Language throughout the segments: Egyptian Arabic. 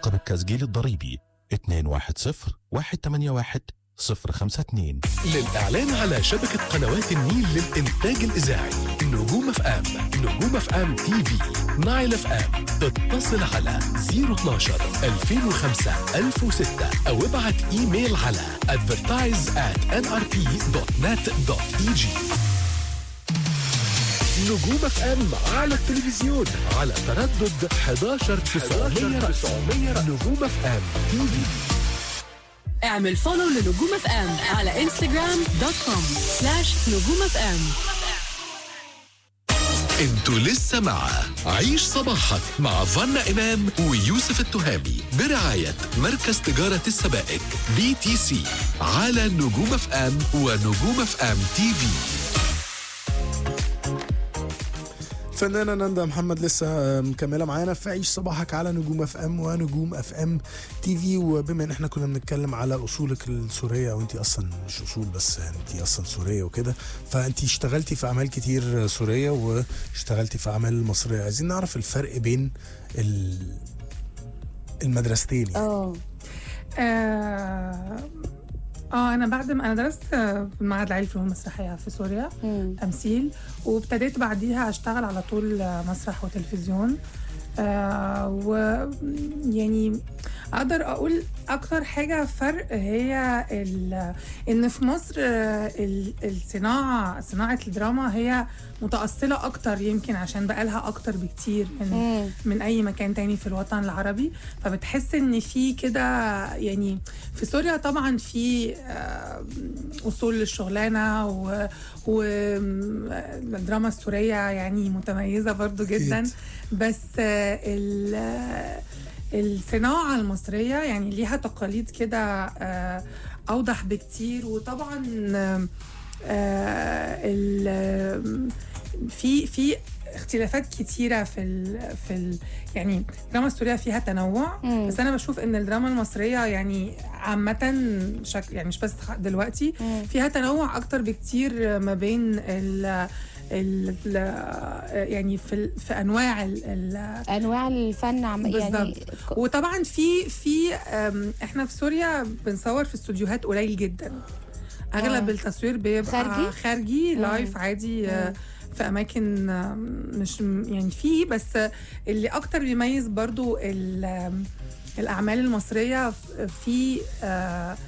رقم التسجيل الضريبي 210-181-052 للإعلان على شبكة قنوات النيل للإنتاج الإذاعي نجوم اف ام نجوم اف ام تي في نايل اف ام اتصل على 012 2005 1006 أو ابعت إيميل على advertise at nrp.net.eg نجوم اف ام على التلفزيون على تردد 11 900 نجوم اف ام تي في اعمل فولو لنجوم اف ام على انستغرام دوت كوم سلاش نجوم اف ام انتوا لسه مع عيش صباحك مع فنا امام ويوسف التهامي برعايه مركز تجاره السبائك بي تي سي على نجوم اف ام ونجوم اف ام تي في فنانة ناندا محمد لسه مكملة معانا في عيش صباحك على نجوم اف ام ونجوم اف ام تي في وبما ان احنا كنا بنتكلم على اصولك السورية وانت اصلا مش اصول بس انت اصلا سورية وكده فانت اشتغلتي في اعمال كتير سورية واشتغلتي في اعمال مصرية عايزين نعرف الفرق بين ال- المدرستين يعني اه اه آه، انا بعد ما انا درست آه، في المعهد العالي للفنون المسرحيه في سوريا مم. تمثيل وابتديت بعديها اشتغل على طول آه، مسرح وتلفزيون آه ويعني اقدر اقول اكتر حاجه فرق هي ال- ان في مصر آه، ال- الصناعه صناعه الدراما هي متاصله اكتر يمكن عشان بقالها اكتر بكتير من مم. من اي مكان تاني في الوطن العربي فبتحس ان في كده يعني في سوريا طبعا في آه، اصول للشغلانه و- والدراما السوريه يعني متميزه برضو جدا أكيد. بس آه، ال- آه، الصناعه المصريه يعني ليها تقاليد كده آه، اوضح بكتير وطبعا آه، آه، ال- آه، في في اختلافات كتيرة في ال في ال يعني الدراما السورية فيها تنوع مم. بس أنا بشوف إن الدراما المصرية يعني عامة شكل يعني مش بس دلوقتي مم. فيها تنوع أكتر بكتير ما بين ال ال يعني في ال- في أنواع ال- ال انواع الفن عم يعني بالظبط. وطبعا في في أم، احنا في سوريا بنصور في استوديوهات قليل جدا اغلب آه. التصوير بيبقى خارجي؟ خارجي مم. لايف عادي آه، مم. في اماكن آم، مش م- يعني في بس اللي اكتر بيميز برضو ال- آم، الاعمال المصريه في آه،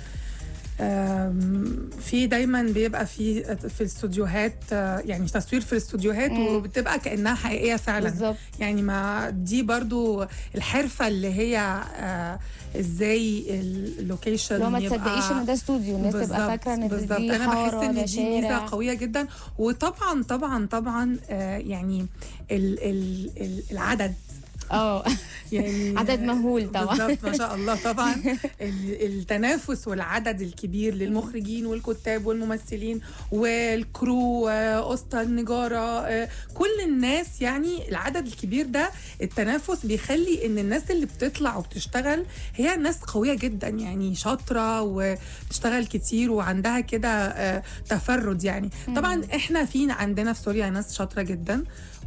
آم، في دايما بيبقى في في الاستوديوهات آه، يعني تصوير في الاستوديوهات مم. وبتبقى كانها حقيقيه فعلا بالظبط يعني ما دي برضو الحرفه اللي هي آه ازاي اللوكيشن لو ما يبقى- تصدقيش ان ده استوديو الناس تبقى بالظبط، فاكره ان بالظبط دي انا بحس حاره ان ده دي ميزه شارع قويه جدا وطبعا طبعا طبعا آه يعني ال ال ال العدد اه يعني عدد مهول طبعا بالظبط ما شاء الله طبعا ال- التنافس والعدد الكبير للمخرجين والكتاب والممثلين والكرو آه، اسطى النجاره آه، كل الناس يعني العدد الكبير ده التنافس بيخلي ان الناس اللي بتطلع وبتشتغل هي ناس قويه جدا يعني شاطره وبتشتغل كتير وعندها كده آه، تفرد يعني طبعا احنا فينا عندنا في سوريا ناس شاطره جدا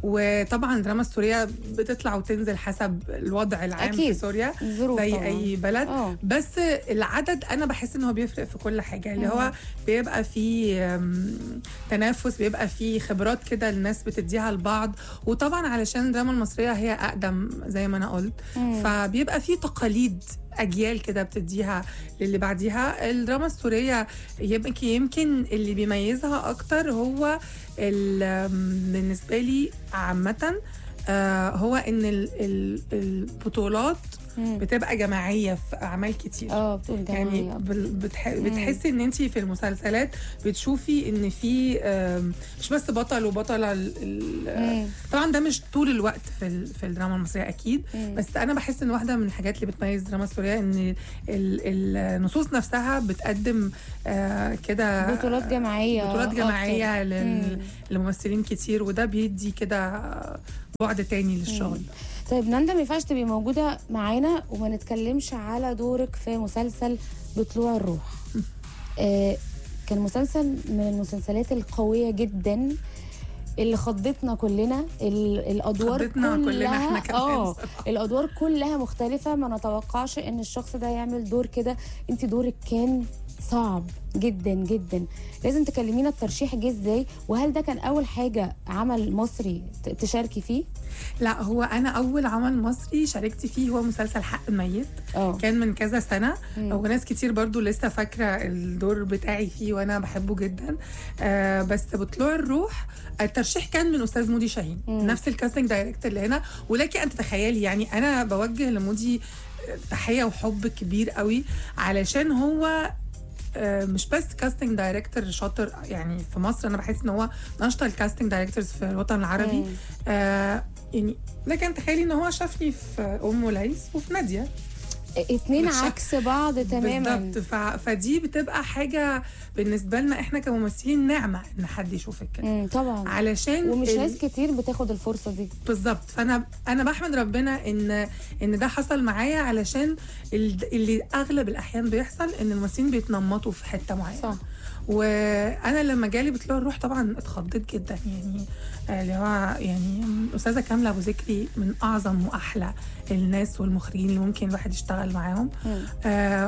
وطبعا الدراما السوريه بتطلع وتنزل حسب الوضع العام أكيد. في سوريا الظروف زي طبعاً. اي بلد اه بس العدد انا بحس ان هو بيفرق في كل حاجه اللي هو بيبقى فيه أم، تنافس بيبقى فيه خبرات كده الناس بتديها لبعض وطبعا علشان الدراما المصريه هي اقدم زي ما انا قلت مم. فبيبقى فيه تقاليد اجيال كده بتديها للي بعديها الدراما السوريه يمكن يمكن اللي بيميزها اكتر هو ال- أم، بالنسبه لي عامه آه، هو ان ال- ال- البطولات مم. بتبقى جماعيه في اعمال كتير اه بتقول يعني جماعية. بال- بتح... بتحسي ان انت في المسلسلات بتشوفي ان في آم، مش بس بطل وبطله ال... ال... مم. طبعا ده مش طول الوقت في ال... في الدراما المصريه اكيد مم. بس انا بحس ان واحده من الحاجات اللي بتميز الدراما السوريه ان ال... النصوص نفسها بتقدم آه كده بطولات جماعيه بطولات أكتر. جماعيه لل... مم. لممثلين كتير وده بيدي كده بعد تاني للشغل طيب ناندا ما ينفعش تبقي موجوده معانا وما نتكلمش على دورك في مسلسل بطلوع الروح آه كان مسلسل من المسلسلات القويه جدا اللي خضتنا كلنا ال- الادوار خضتنا كلنا كلها إحنا كمان اه بصراحة. الادوار كلها مختلفه ما نتوقعش ان الشخص ده يعمل دور كده انت دورك كان صعب جدا جدا لازم تكلمينا الترشيح جه ازاي وهل ده كان اول حاجه عمل مصري ت- تشاركي فيه لا هو انا اول عمل مصري شاركت فيه هو مسلسل حق ميت اه كان من كذا سنه مم. وناس كتير برضو لسه فاكره الدور بتاعي فيه وانا بحبه جدا آه بس بطلوع الروح الترشيح كان من استاذ مودي شاهين مم. نفس الكاستنج دايركتور اللي هنا ولكن انت تخيلي يعني انا بوجه لمودي تحيه وحب كبير قوي علشان هو آه، مش بس كاستنج دايركتور شاطر يعني في مصر انا بحس ان هو من اشطر الكاستنج دايركتورز في الوطن العربي مم. آه يعني لكن تخيلي ان هو شافني في ام وليس وفي ناديه اتنين مش- عكس بعض تماما بالظبط ف... فدي بتبقى حاجه بالنسبه لنا احنا كممثلين نعمه ان حد يشوفك كده مم، طبعا علشان ومش ال- ناس كتير بتاخد الفرصه دي بالظبط فانا انا بحمد ربنا ان ان ده حصل معايا علشان ال- اللي اغلب الاحيان بيحصل ان الممثلين بيتنمطوا في حته معينه صح. وانا لما جالي بطلوع الروح طبعا اتخضيت جدا يعني آه، اللي هو يعني الاستاذه كامله ابو ذكري من اعظم واحلى الناس والمخرجين اللي ممكن الواحد يشتغل معاهم مم. آه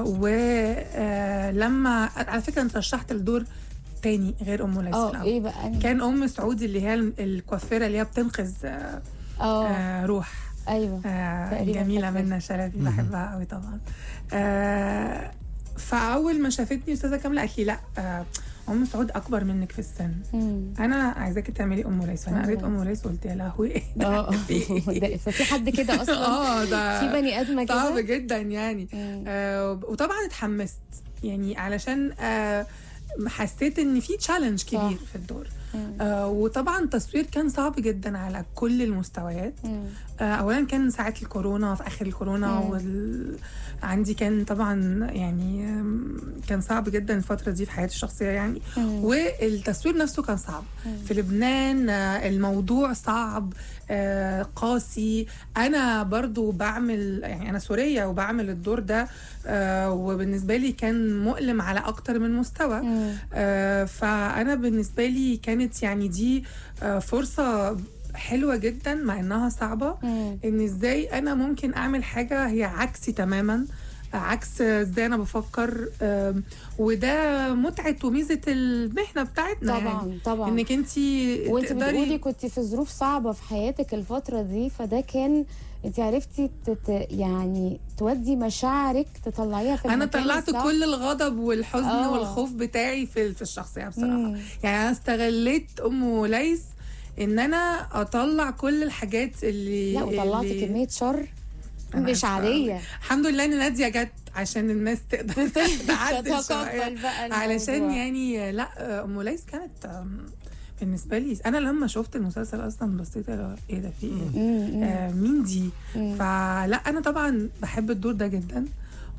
ولما على فكره انا ترشحت لدور تاني غير ام ليس اه الأول. ايه بقى كان ام سعودي اللي هي الكوافيره اللي هي بتنقذ آه اه آه روح ايوه آه تقريباً جميله فاكرة. منى شلبي بحبها قوي طبعا آه فاول ما شافتني استاذه كامله قالت لي لا آه ام سعود اكبر منك في السن مم. انا عايزاكي تعملي ام ليس فانا قريت ام ليس وقلت يا لهوي إيه ده؟ اه ده- ففي حد كده اصلا اه ده في بني ادمه صعب كده جدا يعني مم. آه وطبعا اتحمست يعني علشان آه حسيت ان في تشالنج كبير في الدور مم. آه وطبعا التصوير كان صعب جدا على كل المستويات مم. آه، اولا كان ساعه الكورونا في اخر الكورونا مم. وال... عندي كان طبعا يعني آم، كان صعب جدا الفتره دي في حياتي الشخصيه يعني مم. والتصوير نفسه كان صعب في لبنان آه، الموضوع صعب آه، قاسي انا برضو بعمل يعني انا سوريه وبعمل الدور ده آه، وبالنسبه لي كان مؤلم على اكتر من مستوى مم. آه، فانا بالنسبه لي كانت يعني دي آه، فرصه حلوه جدا مع انها صعبه مم. ان ازاي انا ممكن اعمل حاجه هي عكسي تماما عكس ازاي انا بفكر آم، وده متعه وميزه المهنه بتاعتنا يعني. طبعا طبعا انك انت وانت بتقولي تقدري كنت في ظروف صعبه في حياتك الفتره دي فده كان انت عرفتي تت يعني تودي مشاعرك تطلعيها في انا المكان طلعت الصح. كل الغضب والحزن آه. والخوف بتاعي في في الشخصيه بصراحه مم. يعني انا استغليت ام ليس ان انا اطلع كل الحاجات اللي لا وطلعتي اللي كميه شر أنا مش عارفة. عاديه الحمد لله ان ناديه جت عشان الناس تقدر تعدل شويه تتقبل بقى علشان الموضوع. يعني لا ام ليس كانت أم، بالنسبه لي انا لما شفت المسلسل اصلا بصيت اللي هو ايه ده في ايه مم، مم. آه مين دي مم. فلا انا طبعا بحب الدور ده جدا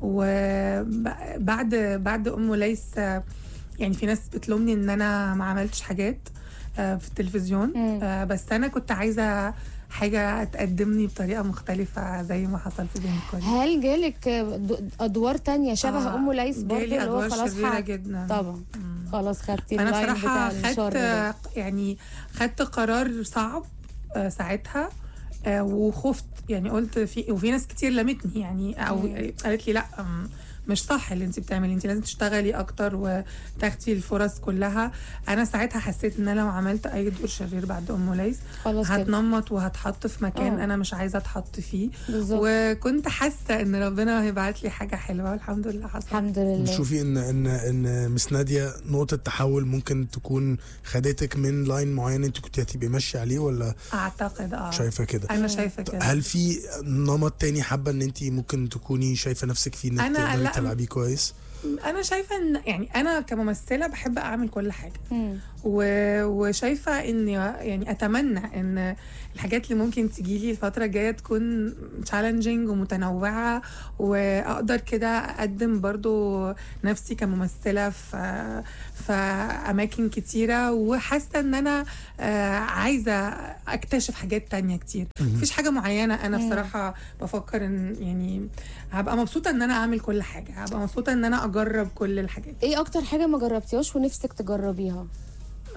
وبعد بعد ام ليس آه، يعني في ناس بتلومني ان انا ما عملتش حاجات آه، في التلفزيون مم. آه، بس انا كنت عايزه حاجه تقدمني بطريقه مختلفه زي ما حصل في بين الكل هل جالك د- ادوار تانية شبه آه، ام ليس برضه جالي اللي هو ادوار خلاص شريره حق- جدا طبعا مم. خلاص خدتي انا اللاين بصراحه بتاع الشر ده. خدت يعني خدت قرار صعب آه، ساعتها آه، وخفت يعني قلت في وفي ناس كتير لمتني يعني او مم. قالت لي لا أم، مش صح اللي انت بتعملي انت لازم تشتغلي اكتر وتاخدي الفرص كلها انا ساعتها حسيت ان انا لو عملت اي دور شرير بعد ام ليس خلاص كده هتنمط وهتحط في مكان آه. انا مش عايزه اتحط فيه بالظبط وكنت حاسه ان ربنا هيبعت لي حاجه حلوه والحمد لله حصل الحمد لله بتشوفي ان ان ان مس ناديه نقطه تحول ممكن تكون خدتك من لاين معين انت كنت هتبقي ماشيه عليه ولا اعتقد اه شايفه كده انا شايفه كده هل في نمط تاني حابه ان انت ممكن تكوني شايفه نفسك فيه انك أنا تقدري لا. تلعبيه كويس انا شايفه ان يعني انا كممثله بحب اعمل كل حاجه مم. و- وشايفه ان يعني اتمنى ان الحاجات اللي ممكن تجي لي الفتره الجايه تكون تشالنجينج ومتنوعه واقدر كده اقدم برضو نفسي كممثله في في اماكن كتيره وحاسه ان انا آه، عايزه اكتشف حاجات تانية كتير مفيش حاجه معينه انا مم. بصراحه بفكر ان يعني هبقى مبسوطه ان انا اعمل كل حاجه هبقى مبسوطه ان انا اجرب كل الحاجات ايه اكتر حاجه ما جربتيهاش ونفسك تجربيها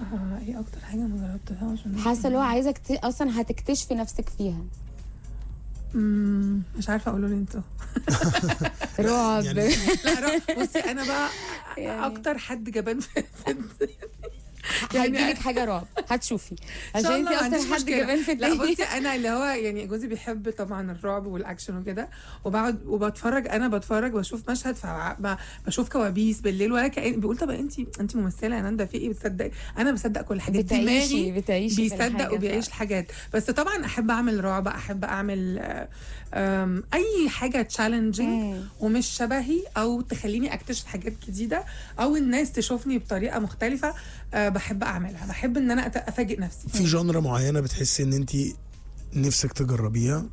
آه ايه اكتر حاجه ما جربتهاش حاسه اللي هو عايزك ت... اصلا هتكتشفي نفسك فيها مم، مش عارفه اقوله لي انتوا رعب يعني- لا رو- بصي انا بقى يعني- اكتر حد جبان في في- هيجيلك حاجه رعب هتشوفي إن شاء عشان الله انت ما عنديش اكتر حد مشكلة. جبان في لا الدنيا بصي انا اللي هو يعني جوزي بيحب طبعا الرعب والاكشن وكده وبقعد وبتفرج انا بتفرج بشوف مشهد فبشوف كوابيس بالليل ولا كأن بيقول طب انت انت ممثله يا ناندا في ايه بتصدقي انا بصدق كل حاجه بتعيشي دماغي بتعيشي في بيصدق الحاجة وبيعيش ف- الحاجات بس طبعا احب اعمل رعب احب اعمل آه، آم، اي حاجه تشالنجينج مم. ومش شبهي او تخليني اكتشف حاجات جديده او الناس تشوفني بطريقه مختلفه آه، بحب اعملها بحب ان انا أت- افاجئ نفسي في جانرا معينه بتحسي ان انت نفسك تجربيها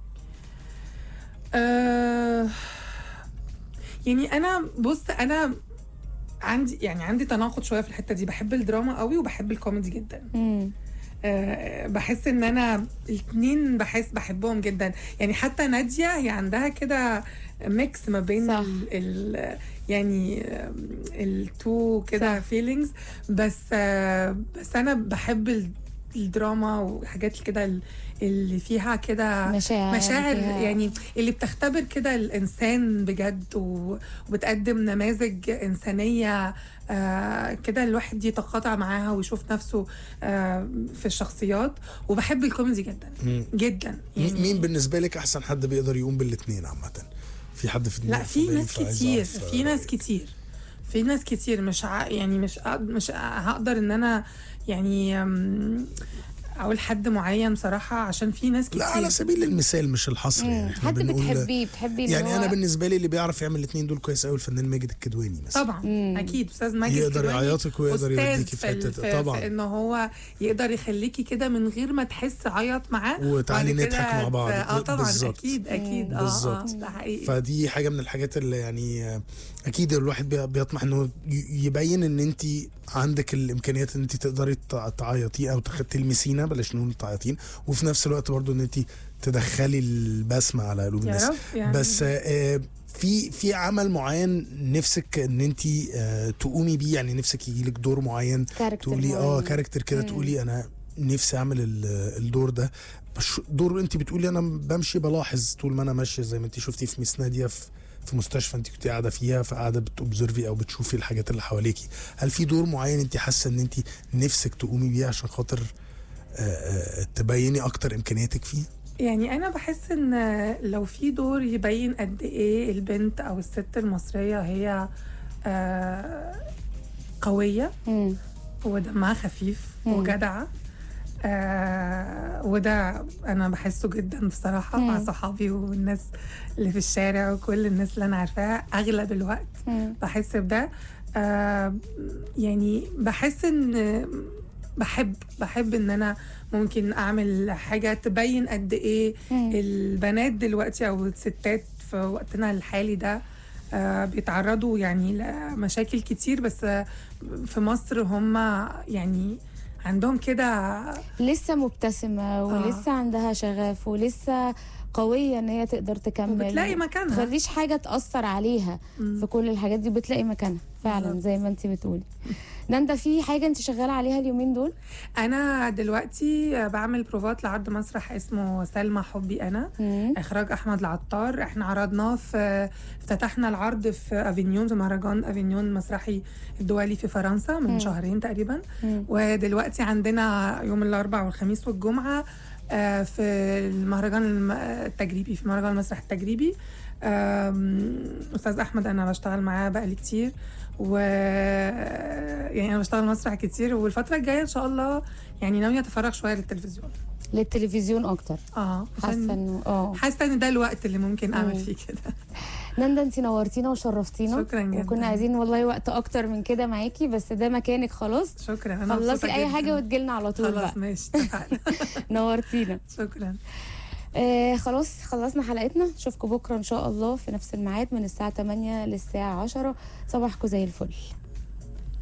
آه يعني انا بص انا عندي يعني عندي تناقض شويه في الحته دي بحب الدراما قوي وبحب الكوميدي جدا مم. آه بحس ان انا الاثنين بحس بحبهم جدا يعني حتى ناديه هي عندها كده ميكس ما بين صح. ال ال يعني التو كده فيلينجز بس آه بس انا بحب ال- الدراما وحاجات كده ال- اللي فيها كده مشاعر مشاعر فيها- يعني اللي بتختبر كده الانسان بجد و- وبتقدم نماذج انسانيه آه كده الواحد يتقاطع معاها ويشوف نفسه آه في الشخصيات وبحب الكوميدي جدا مم. جدا مين مين بالنسبه لك احسن حد بيقدر يقوم بالاثنين عامه في حد في لا دماغك في بالي ناس فعايز كتير أعرف، في ناس رأيك. كتير في ناس كتير مش ع... يعني مش أ- مش هقدر ان انا يعني أم، اقول حد معين بصراحه عشان في ناس كتير لا على سبيل المثال مش الحصر يعني مم. احنا حد بنقول بتحبيه بتحبيه اللي يعني هو انا بالنسبه لي اللي بيعرف يعمل الاثنين دول كويس قوي الفنان ماجد الكدواني مثلا طبعا مم. اكيد استاذ ماجد يقدر كدواني يعيطك ويقدر أستاذ يوديكي في ال- حتة- في طبعاً. في ان هو يقدر يخليكي كده من غير ما تحس عيط معاه وتعالي وبعد كده نضحك مع بعض. اه طبعا بالظبط. اكيد اكيد اه بالظبط. اه ده حقيقي فدي حاجه من الحاجات اللي يعني آه، اكيد الواحد بي- بيطمح انه ي- يبين ان انت عندك الامكانيات ان انت تقدري تع- تعيطي او تخ- تلمسينا بلاش نقول تعيطين وفي نفس الوقت برضو ان انت تدخلي البسمه على قلوب يا الناس رب يعني بس آه، في في عمل معين نفسك ان انت آه، تقومي بيه يعني نفسك يجي لك دور معين كاركتر تقولي اه معين. كاركتر كده مم. تقولي انا نفسي اعمل ال- الدور ده بش- دور انت بتقولي انا بمشي بلاحظ طول ما انا ماشيه زي ما انت شفتي في ميس ناديه في في مستشفى انت كنت قاعده فيها فقاعده بتوبزرفي او بتشوفي الحاجات اللي حواليكي هل في دور معين انت حاسه ان انت نفسك تقومي بيه عشان خاطر آه، آه، تبيني اكتر امكانياتك فيه يعني انا بحس ان لو في دور يبين قد ايه البنت او الست المصريه هي آه، قويه مم. ودمها خفيف مم. وجدعه آه وده انا بحسه جدا بصراحه مع مم. صحابي والناس اللي في الشارع وكل الناس اللي انا عارفاها اغلب الوقت مم. بحس بده آه يعني بحس ان بحب بحب ان انا ممكن اعمل حاجه تبين قد ايه مم. البنات دلوقتي او الستات في وقتنا الحالي ده آه بيتعرضوا يعني لمشاكل كتير بس آه في مصر هم يعني عندهم كده لسه مبتسمه ولسه عندها شغف ولسه قويه ان هي تقدر تكمل بتلاقي مكانها تخليش حاجه تاثر عليها مم. في كل الحاجات دي بتلاقي مكانها فعلا بالظبط. زي ما انت بتقولي ناندا في حاجه انت شغاله عليها اليومين دول انا دلوقتي بعمل بروفات لعرض مسرح اسمه سلمى حبي انا مم. اخراج احمد العطار احنا عرضناه في افتتحنا العرض في افينيون في مهرجان افينيون المسرحي الدولي في فرنسا من مم. شهرين تقريبا مم. ودلوقتي عندنا يوم الاربعاء والخميس والجمعه آه، في المهرجان الم- التجريبي في مهرجان المسرح التجريبي آم، استاذ احمد انا بشتغل معاه بقالي كتير و يعني انا بشتغل مسرح كتير والفتره الجايه ان شاء الله يعني ناويه اتفرغ شويه للتلفزيون للتلفزيون اكتر اه حاسه عشان انه اه حاسه ان ده الوقت اللي ممكن اعمل مم. فيه كده ناندا انت نورتينا وشرفتينا شكرا جدا وكنا عايزين والله وقت اكتر من كده معاكي بس ده مكانك خلاص شكرا انا مبسوطة خلصي اي جداً. حاجه وتجيلنا على طول خلاص بقى ماشي اتفقنا نورتينا شكرا آه خلاص خلصنا حلقتنا نشوفكم بكره ان شاء الله في نفس الميعاد من الساعه 8 للساعه 10 صباحكم زي الفل